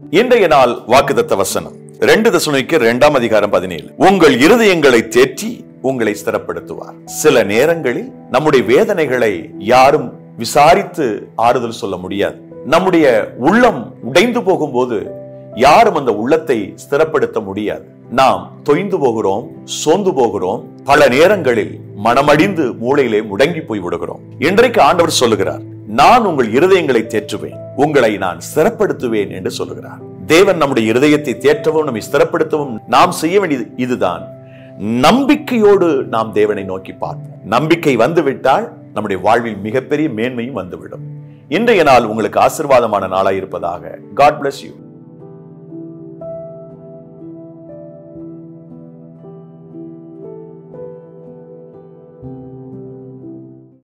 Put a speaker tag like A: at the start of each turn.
A: இன்றைய நாள் வாக்குதத்த வசனம் ரெண்டு தசுனைக்கு இரண்டாம் அதிகாரம் பதினேழு உங்கள் இருதயங்களை தேற்றி உங்களை ஸ்திரப்படுத்துவார் சில நேரங்களில் நம்முடைய வேதனைகளை யாரும் விசாரித்து ஆறுதல் சொல்ல முடியாது நம்முடைய உள்ளம் உடைந்து போகும்போது யாரும் அந்த உள்ளத்தை ஸ்திரப்படுத்த முடியாது நாம் தொய்ந்து போகிறோம் சோர்ந்து போகிறோம் பல நேரங்களில் மனமடிந்து மூளையிலே முடங்கி போய் விடுகிறோம் இன்றைக்கு ஆண்டவர் சொல்லுகிறார் நான் உங்கள் இருதயங்களை தேற்றுவேன் உங்களை நான் ஸ்திரப்படுத்துவேன் என்று சொல்லுகிறார் தேவன் நம்முடைய இருதயத்தை தேற்றவும் நம்மை ஸ்திரப்படுத்தவும் நாம் செய்ய வேண்டியது இதுதான் நம்பிக்கையோடு நாம் தேவனை நோக்கி பார்ப்போம் நம்பிக்கை வந்துவிட்டால் நம்முடைய வாழ்வில் மிகப்பெரிய மேன்மையும் வந்துவிடும் இன்றைய நாள் உங்களுக்கு ஆசிர்வாதமான நாளாய் இருப்பதாக காட் bless யூ